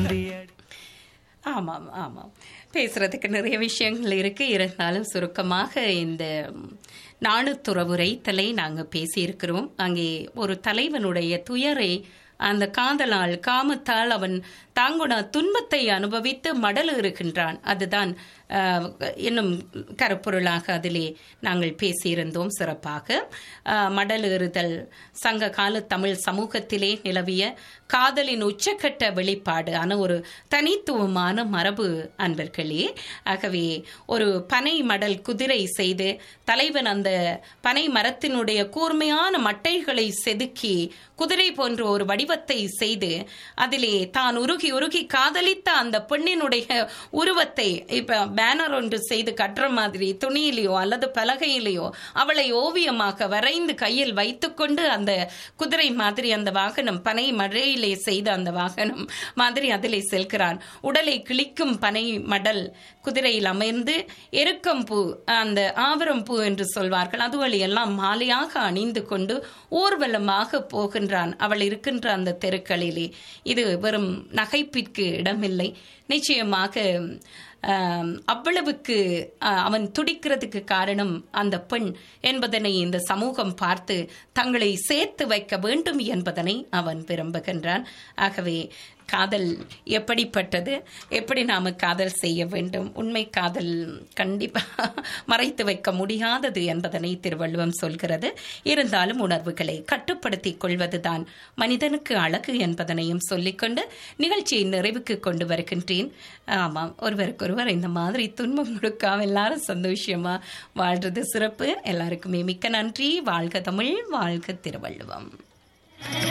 நந்தியடி ஆமாம் ஆமாம் பேசுறதுக்கு நிறைய விஷயங்கள் இருக்கு இருந்தாலும் சுருக்கமாக இந்த நாணுத்துறவுரைத்தலை நாங்கள் பேசியிருக்கிறோம் அங்கே ஒரு தலைவனுடைய துயரை அந்த காதலால் காமத்தால் அவன் தாங்குன துன்பத்தை அனுபவித்து மடலுறுகின்றான் அதுதான் ஆஹ், இன்னும் கருப்பொருளாக அதிலே நாங்கள் பேசியிருந்தோம் சிறப்பாக ஆஹ், மடலேறுதல் சங்க கால தமிழ் சமூகத்திலே நிலவிய காதலின் உச்சக்கட்ட வெளிப்பாடு ஆன ஒரு தனித்துவமான மரபு அன்பர்களே ஆகவே ஒரு பனை மடல் குதிரை செய்து தலைவன் அந்த பனை மரத்தினுடைய கூர்மையான மட்டைகளை செதுக்கி குதிரை போன்ற ஒரு வடிவத்தை செய்து அதிலே தான் உருகி உருகி காதலித்த அந்த பெண்ணினுடைய உருவத்தை இப்ப பேனர் ஒன்று செய்து கட்டுற மாதிரி துணியிலேயோ அல்லது பலகையிலேயோ அவளை ஓவியமாக வரைந்து கையில் வைத்துக்கொண்டு அந்த குதிரை மாதிரி அந்த வாகனம் பனை மழையிலே செய்த அந்த வாகனம் மாதிரி அதிலே செல்கிறான் உடலை கிழிக்கும் பனை மடல் குதிரையில் அமர்ந்து எருக்கம் பூ அந்த ஆவரம் பூ என்று சொல்வார்கள் அதுவழி எல்லாம் மாலையாக அணிந்து கொண்டு ஊர்வலமாக போகின்றான் அவள் இருக்கின்ற அந்த தெருக்களிலே இது வெறும் நகைப்பிற்கு இடமில்லை நிச்சயமாக ஆம், அவ்வளவுக்கு ஆ, அவன் துடிக்கிறதுக்கு காரணம் அந்த பெண் என்பதனை இந்த சமூகம் பார்த்து தங்களை சேர்த்து வைக்க வேண்டும் என்பதனை அவன் விரும்புகின்றான் ஆகவே காதல் எப்படிப்பட்டது எப்படி நாம காதல் செய்ய வேண்டும் உண்மை காதல் கண்டிப்பா மறைத்து வைக்க முடியாதது என்பதனை திருவள்ளுவம் சொல்கிறது இருந்தாலும் உணர்வுகளை கட்டுப்படுத்திக் கொள்வதுதான் மனிதனுக்கு அழகு என்பதனையும் சொல்லிக்கொண்டு நிகழ்ச்சியை நிறைவுக்கு கொண்டு வருகின்றேன் ஆமாம் ஒருவருக்கொருவர் இந்த மாதிரி துன்பம் கொடுக்காம எல்லாரும் சந்தோஷமா வாழ்றது சிறப்பு எல்லாருக்குமே மிக்க நன்றி வாழ்க தமிழ் வாழ்க திருவள்ளுவம்